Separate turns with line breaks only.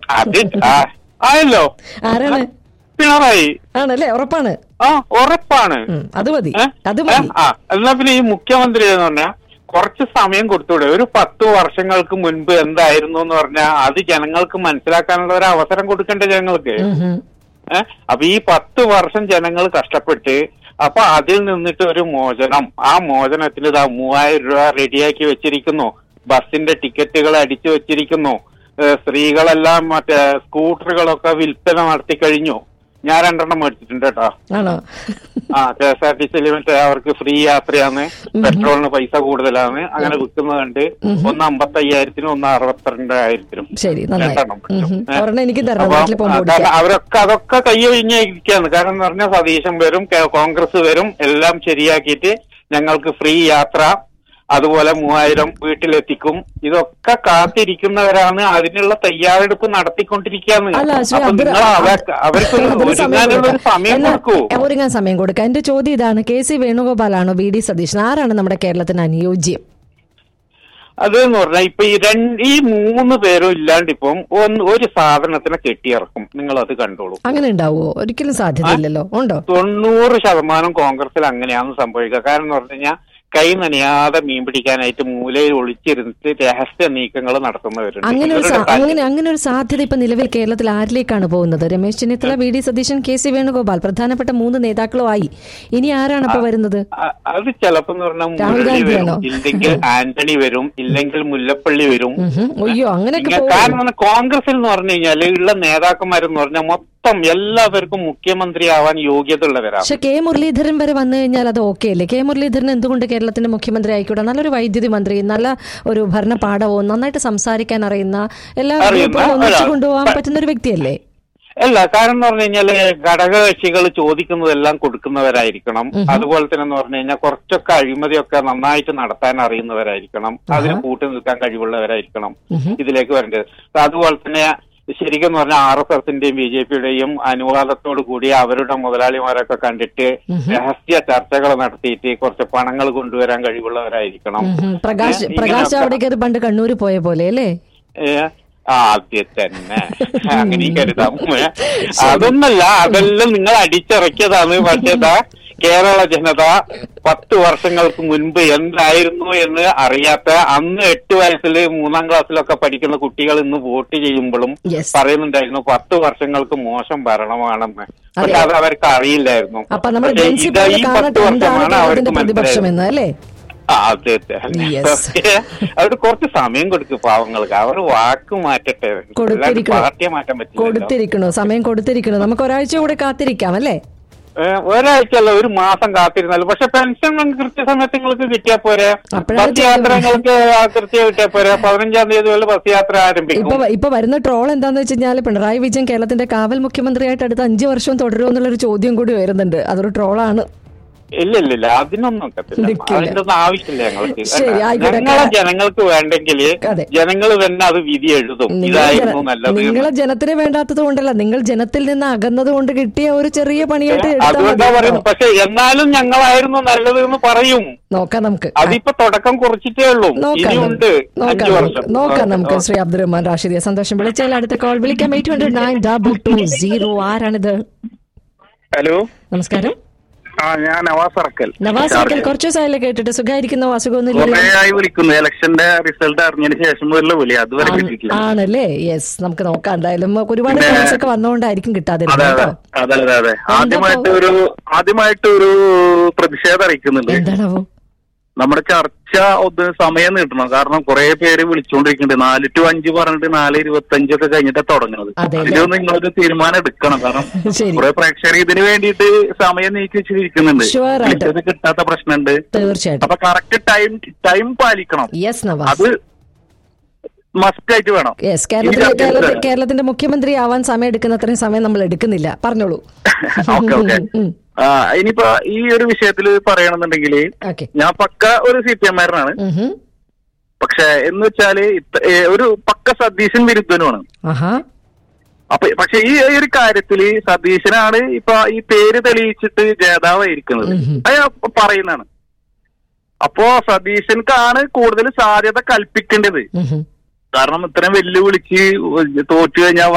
അത് ആ- ആയല്ലോ
ആരാണ്
പിണറായി
ആണല്ലേ ഉറപ്പാണ്
ആ ഉറപ്പാണ്
ഉം, അത് മതി
ഏ?
അത്
ഏ?
മതി
ആ എന്നാ പിന്നെ ഈ മുഖ്യമന്ത്രി എന്ന് പറഞ്ഞാൽ കുറച്ച് സമയം കൊടുത്തൂടെ ഒരു പത്ത് വർഷങ്ങൾക്ക് മുൻപ് എന്തായിരുന്നു എന്ന് പറഞ്ഞാൽ അത് ജനങ്ങൾക്ക് മനസ്സിലാക്കാനുള്ള ഒരു അവസരം കൊടുക്കണ്ടേ ജനങ്ങൾക്ക്
ഉം, ഉം.
ഏഹ് അപ്പൊ ഈ പത്ത് വർഷം ജനങ്ങൾ കഷ്ടപ്പെട്ട് അപ്പൊ അതിൽ നിന്നിട്ട് ഒരു മോചനം ആ മോചനത്തിൽ ഇതാ മൂവായിരം രൂപ റെഡിയാക്കി വെച്ചിരിക്കുന്നു ബസിന്റെ ടിക്കറ്റുകൾ അടിച്ചു വെച്ചിരിക്കുന്നു ഏഹ് സ്ത്രീകളെല്ലാം മറ്റേ സ്കൂട്ടറുകളൊക്കെ വിൽപ്പന നടത്തി കഴിഞ്ഞു ഞാൻ രണ്ടെണ്ണം മേടിച്ചിട്ടുണ്ട് കേട്ടോ
ആണോ
ആ കെ എസ് ആർ ടി സിയിൽ മറ്റേ അവർക്ക് ഫ്രീ യാത്രയാണ് പെട്രോളിന് പൈസ കൂടുതലാണ് അങ്ങനെ വിൽക്കുന്നത് കണ്ട് ഒന്ന് അമ്പത്തി അയ്യായിരത്തിനും ഒന്ന് അറുപത്തിരണ്ടായിരത്തിനും
ശരി നന്നായി
രണ്ടെണ്ണം
ഉം, ഉം.
ഏ?
ഒരെണ്ണം എനിക്ക് തരണം
അപ്പൊ,
നാട്ടിൽ പോകുമ്പോൾ
ആ,
ഓടിക്കാം
കാരണം അവരൊക്കെ അതൊക്കെ കൈയൊഴിഞ്ഞിരിക്കുകയാണ് കാരണം എന്ന് പറഞ്ഞാൽ സതീശൻ വരും കേ- കോൺഗ്രസ് വരും എല്ലാം ശരിയാക്കിയിട്ട് ഞങ്ങൾക്ക് ഫ്രീ യാത്ര അതുപോലെ മൂവായിരം വീട്ടിലെത്തിക്കും ഇതൊക്കെ കാത്തിരിക്കുന്നവരാണ് അതിനുള്ള തയ്യാറെടുപ്പ് നടത്തിക്കൊണ്ടിരിക്കുകയാണ്
അല്ല ശ്രീ
അപ്പൊ
അബ്ദുറ-
നിങ്ങൾ അവർക്ക് അവർക്ക്
അതിന് സമയം
ഒരുങ്ങാനുള്ള ഒരു
കൊടുക്കാം.
സമയം
എന്നാ,
കൊടുക്കൂ
ഒരുങ്ങാൻ സമയം കൊടുക്കാം എന്റെ ചോദ്യം ഇതാണ് കെ സി വേണുഗോപാലാണോ വി ഡി സതീശൻ ആരാണ് നമ്മുടെ കേരളത്തിന് അനുയോജ്യം
അത് എന്ന് പറഞ്ഞാൽ ഇപ്പൊ ഈ രണ്ട് ഈ മൂന്ന് പേരും ഇല്ലാണ്ട് ഇപ്പം ഒന്ന് ഒരു സാധനത്തിനെ കെട്ടിയിറക്കും നിങ്ങൾ അത് കണ്ടോളൂ
അങ്ങനെ ഉണ്ടാവുമോ ഒരിക്കലും സാധ്യതയില്ലല്ലോ ഉണ്ടോ
തൊണ്ണൂറ് ശതമാനം കോൺഗ്രസിൽ അങ്ങനെയാണ് സംഭവിക്കുക കാരണം എന്ന് പറഞ്ഞു കഴിഞ്ഞാൽ കൈ നനയാതെ മീൻ പിടിക്കാനായിട്ട് മൂലയിൽ ഒളിച്ചിരുന്നിട്ട് രഹസ്യ നീക്കങ്ങൾ നടത്തുന്നവരുണ്ട്
അങ്ങനെ ഒരു
ഇവരുടെ
സാ- അങ്ങനെ അങ്ങനെ ഒരു സാധ്യത ഇപ്പൊ നിലവിൽ കേരളത്തിൽ ആരിലേക്കാണ് പോകുന്നത് Ramesh Chennithala V D Satheesan K C Venugopal പ്രധാനപ്പെട്ട മൂന്ന് നേതാക്കളുമായി ഇനി ആരാണ് ഇപ്പൊ വരുന്നത്
അ- അത് ചിലപ്പോ എന്ന് പറഞ്ഞാൽ
രാഹുൽ
മുരളി വരും
ഗാന്ധിയാണോ?
ഇല്ലെങ്കിൽ ആന്റണി വരും ഇല്ലെങ്കിൽ മുല്ലപ്പള്ളി വരും
ഉഹും. അയ്യോ അങ്ങനെയൊക്കെ
ഇങ്ങനെ-
പോകും
കാരണം എന്ന് കോൺഗ്രസിൽ എന്ന് പറഞ്ഞു കഴിഞ്ഞാൽ ഉള്ള നേതാക്കന്മാരെന്ന് പറഞ്ഞാൽ മൊത്തം എല്ലാവർക്കും മുഖ്യമന്ത്രി ആവാൻ യോഗ്യത ഉള്ളവരാണ്
പക്ഷെ കെ മുരളീധരൻ വരെ വന്നു കഴിഞ്ഞാൽ അത് ഓക്കെ അല്ലേ കെ മുരളീധരൻ എന്തുകൊണ്ട് കേരളത്തിന്റെ മുഖ്യമന്ത്രി ആയിക്കൂടെ നല്ലൊരു വൈദ്യുതി മന്ത്രി നല്ല ഒരു ഭരണപാഠവും നന്നായിട്ട് സംസാരിക്കാൻ അറിയുന്ന എല്ലാ
അറിയുന്ന
ഗ്രൂപ്പുകളും ഒന്നിച്ചു
ഒരാൾ.
കൊണ്ടുപോകാൻ പറ്റുന്ന ഒരു വ്യക്തിയല്ലേ
അല്ല കാരണം എന്ന് പറഞ്ഞു കഴിഞ്ഞാല് ഘടകകക്ഷികൾ ചോദിക്കുന്നതെല്ലാം കൊടുക്കുന്നവരായിരിക്കണം അതുപോലെ തന്നെ എന്ന് പറഞ്ഞു കഴിഞ്ഞാൽ കുറച്ചൊക്കെ അഴിമതിയൊക്കെ നന്നായിട്ട് നടത്താൻ അറിയുന്നവരായിരിക്കണം അതിന് കൂട്ടു നിൽക്കാൻ കഴിവുള്ളവരായിരിക്കണം ഇതിലേക്ക് വരേണ്ടത് അതുപോലെ തന്നെ ശരിക്കും എന്ന് പറഞ്ഞാൽ ആർ എസ് എസിന്റെയും ബി ജെ പിയുടെയും അനുവാദത്തോടു കൂടി അവരുടെ മുതലാളിമാരൊക്കെ കണ്ടിട്ട് രഹസ്യ ചർച്ചകൾ നടത്തിയിട്ട് കുറച്ച് പണങ്ങൾ കൊണ്ടുവരാൻ കഴിവുള്ളവരായിരിക്കണം
ഉം. പ്രകാശ്
ഏ,
പ്രകാശ്
ഇങ്ങനെയൊക്കെ-
അവിടേക്ക് പണ്ട് കണ്ണൂര് പോയ പോലെ അല്ലേ
ഏ, ആദ്യം തന്നെ അങ്ങനെ കരുതാം ഏ, അതൊന്നല്ല അതെല്ലാം നിങ്ങൾ അടിച്ചിറക്കിയതാണ് പക്ഷേ ദാ കേരള ജനത പത്ത് വർഷങ്ങൾക്ക് മുൻപ് എന്തായിരുന്നു എന്ന് അറിയാത്ത അന്ന് എട്ട് വയസ്സിൽ മൂന്നാം ക്ലാസ്സിലൊക്കെ പഠിക്കുന്ന കുട്ടികൾ ഇന്ന് വോട്ട് ചെയ്യുമ്പോഴും
Yes.
പറയുന്നുണ്ടായിരുന്നു പത്ത് വർഷങ്ങൾക്ക് മോശം ഭരണമാണെന്ന് പക്ഷെ അത് അവർക്ക് അറിയില്ലായിരുന്നു
അപ്പൊ നമ്മൾ
പക്ഷേ
ജൻസി
ഇത്
പോലെ
ഈ പത്ത്
കാണട്ടെ എന്താണ്
വർഷമാണ്
കേരളത്തിന്റെ
അവർക്ക്
പ്രതിപക്ഷം
മനസ്സിലായത്
എന്ന് അല്ലേ
ആ, അതെ അതെ
Yes.
അവര് കുറച്ച് സമയം കൊടുക്കും പാവങ്ങൾക്ക് അവർ വാക്ക് മാറ്റട്ടെ അല്ലാണ്ട്
കൊടുത്തിരിക്കണം.
പാർട്ടിയെ മാറ്റാൻ പറ്റില്ല
കൊടുത്തിരിക്കണോ സമയം കൊടുത്തിരിക്കണോ നമുക്ക് ഒരാഴ്ച കൂടെ കാത്തിരിക്കാം അല്ലേ
ഒരാഴ്ച അല്ല ഒരു മാസം കാത്തിരുന്നാലും പക്ഷെ പെൻഷൻ കൃത്യസമയത്ത് നിങ്ങൾക്ക് കിട്ടിയാ പോരെ
അപ്പോഴാണ്
ബസ് യാത്ര നിങ്ങൾക്ക് ആ കൃത്യം കിട്ടിയാ പോരെ പതിനഞ്ചാം തീയതി മുതൽ ബസ് യാത്ര ആരംഭിക്കും
ഇപ്പൊ ഇപ്പൊ വരുന്ന ട്രോൾ എന്താന്ന് വെച്ച് കഴിഞ്ഞാൽ പിണറായി വിജയൻ കേരളത്തിന്റെ കാവൽ മുഖ്യമന്ത്രിയായിട്ട് അടുത്ത അഞ്ചു വർഷം തുടരുമോ എന്നുള്ളൊരു ചോദ്യം കൂടി വരുന്നുണ്ട് അതൊരു ട്രോളാണ്
ഇല്ല ഇല്ല ഇല്ല അതിനൊന്നും ഒക്കത്തില്ല
നിൽക്കില്ല.
അതിന്റെ ഒന്നും ആവശ്യമില്ല ഞങ്ങൾക്ക്
ശരി, ആയിക്കോട്ടെ.
ഞങ്ങളെ ജനങ്ങൾക്ക് വേണ്ടെങ്കിൽ
അതെ.
ജനങ്ങൾ തന്നെ അത് വിധി എഴുതും
നിങ്ങളെ
ഇതായിരുന്നു
ജന-
നല്ലത് എന്ന്.
നിങ്ങളെ ജനത്തിന് വേണ്ടാത്തത് കൊണ്ടല്ല നിങ്ങൾ ജനത്തിൽ നിന്ന് അകന്നത് കൊണ്ട് കിട്ടിയ ഒരു ചെറിയ പണിയായിട്ട് എടുത്താൽ
അതുകൊണ്ടാ
മതി
പറയുന്നത്
കേട്ടോ.
പക്ഷെ എന്നാലും ഞങ്ങളായിരുന്നു നല്ലത് എന്ന് പറയും
നോക്കാം നമുക്ക്
അതിപ്പോ തുടക്കം കുറിച്ചിട്ടേ ഉള്ളൂ
നോക്കാം
ഇനിയുണ്ട്
നമുക്ക്. നോക്കാം
അഞ്ചു
നമുക്ക്.
വർഷം
നോക്കാം നമുക്ക് ശ്രീ അബ്ദുറഹ്മാൻ റാഷിദിയ സന്തോഷം വിളിച്ചാൽ അടുത്ത കോൾ വിളിക്കാം eight hundred nine double two zero ആരാണിത്
ഹലോ
നമസ്കാരം
ആ ഞാൻ നവാസ് അറക്കൽ
നവാസ് അക്കൽ കുറച്ചു ദിവസമായല്ലേ കേട്ടിട്ട് സുഖമായിരിക്കുന്നോ അസുഖമൊന്നുമില്ലല്ലോ
കുറെ ആയി വിളിക്കുന്നു ഇലക്ഷന്റെ റിസൾട്ട് അറിഞ്ഞതിന് ശേഷം മുതലുള്ള വിളി അതുവരെ കിട്ടിയിട്ടില്ല
ആണല്ലേ യെസ് നമുക്ക് നോക്കാം എന്തായാലും ഒരുപാട്
പിന്നെ-
കോൾസ് ഒക്കെ വന്നുകൊണ്ടായിരിക്കും
അതെ
കിട്ടാതിരുന്നത്
അതെ
കേട്ടോ
അതെ അതെ അതെ ആദ്യമായിട്ട് ഒരു ആദ്യമായിട്ട് ഒരു പ്രതിഷേധം അറിയിക്കുന്നുണ്ട്
എന്താണാവോ
നമ്മുടെ ചർച്ച ഒന്ന് സമയം നീട്ടണം കാരണം കുറെ പേര് വിളിച്ചുകൊണ്ടിരിക്കുന്നുണ്ട് നാല് ടു അഞ്ച് പറഞ്ഞിട്ട് നാല് ഇരുപത്തി അഞ്ചൊക്കെ കഴിഞ്ഞിട്ട് തുടങ്ങുന്നത്
അതെ അല്ലേ?
ഇതിലൊന്നും നിങ്ങളൊരു തീരുമാനം എടുക്കണം കാരണം
ശരി
കുറെ പ്രേക്ഷകർ ഇതിന് വേണ്ടിയിട്ട് സമയം നീക്കി വെച്ചിരിക്കുന്നുണ്ട്
Sure ആയിട്ട്.
വിളിച്ചത് കിട്ടാത്ത പ്രശ്നമുണ്ട്
തീർച്ചയായിട്ടും
അപ്പൊ കറക്റ്റ് ടൈം ടൈം പാലിക്കണം
യെസ് നവാസ്
അത് മസ്റ്റ് ആയിട്ട് വേണം
യെസ് കേരളത്തിലെ
ഇനി
കേരളത്തിൽ
ചർച്ച
കേരളത്തിന്റെ മുഖ്യമന്ത്രി ആവാൻ സമയം എടുക്കുന്ന അത്രയും സമയം നമ്മൾ എടുക്കുന്നില്ല പറഞ്ഞോളൂ
ഓക്കെ ഓക്കെ
ഉം.
ആ, ഇനിയിപ്പോ ഈ ഒരു വിഷയത്തിൽ പറയണമെന്നുണ്ടെങ്കിൽ
ഓക്കെ
ഞാൻ പക്ക ഒരു സി പി എമ്മാരനാണ്
ഉഹും.
പക്ഷെ എന്ന് വെച്ചാല് ഇത്ത- ഏ, ഒരു പക്ക സതീശൻ വിരുദ്ധനുമാണ്
ആഹാ
അപ്പൊ പക്ഷെ ഈ ഒരു കാര്യത്തില് സതീശനാണ് ഇപ്പൊ ഈ പേര് തെളിയിച്ചിട്ട് ജേതാവായിരിക്കുന്നത്
ഉം.
അത് ഞാൻ പറയുന്നതാണ് അപ്പോ സതീശൻക്കാണ് കൂടുതൽ സാധ്യത കൽപ്പിക്കേണ്ടത്
ഉഹും.
കാരണം ഇത്രയും വെല്ലുവിളിച്ച് തോറ്റു കഴിഞ്ഞാൽ